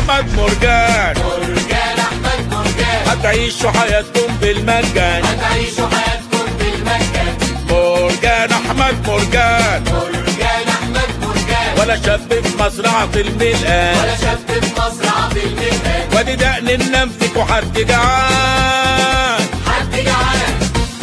احمد مرجان مرجان احمد مرجان هتعيشوا حياتكم بالمجان هتعيشوا حياتكم بالمجان مرجان احمد مرجان مرجان احمد مرجان ولا شاب في مزرعة الملقان ولا شاب في مزرعة المهنة وادي دقن النمسك وحد جعان حد جعان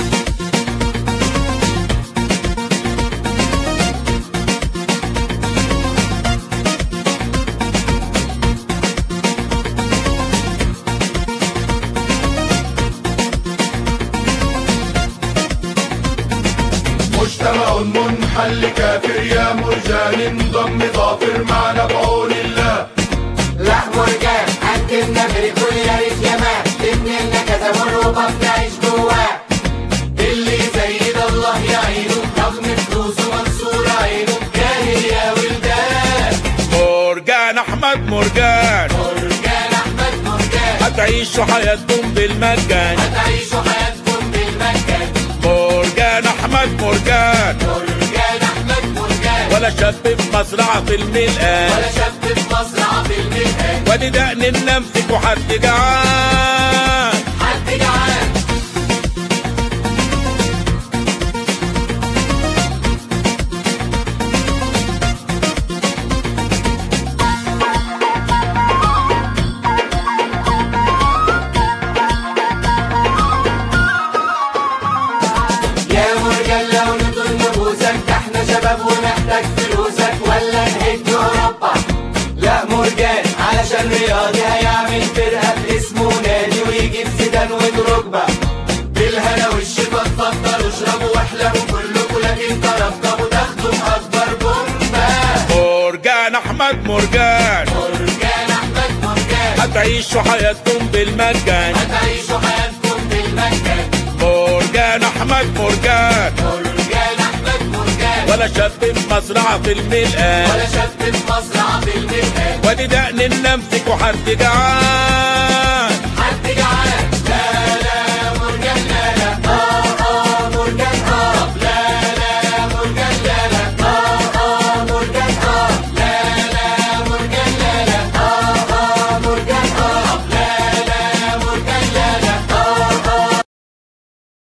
مجتمع منحل كافر يا مرجان انضم ظافر معنا بعون الله لا مرجان قدمنا بريكول يا ريت يا ما ابننا كذا مر وبنعيش جواه اللي زي ده الله يعينه رغم فلوسه منصور عينه جاهل يا ولدان مرجان احمد مرجان مرجان احمد مرجان هتعيشوا حياتكم بالمجان هتعيشوا حياتكم بالمجان مرجان احمد مرجان مرجان احمد مرجان ولا شاب في مزرعة الملقان ولا شاب في مزرعة المهنة وادي دقن النمسك وحد جعان حد جعان يا مرجان لو نطول نبوسك ده احنا شباب ونحتاج فلوسك ولا نهد اوروبا لا مرجان علشان رياضي هيعمل فرقه باسمه نادي ويجيب زيدان ودروجبا بالهنا والشفا اتفضلوا اشربوا واحلموا كلكم لكن ترقبوا تاخدوا اكبر بومبا مرجان احمد مرجان مرجان احمد مرجان هتعيشوا حياتكم بالمجان هتعيشوا حياتكم بالمجان مرجان احمد مرجان مرجان احمد مرجان ولا شاب في مزرعة الملقان ولا شاب في مزرعه المهنه وادي دقن النمسك وحد جعان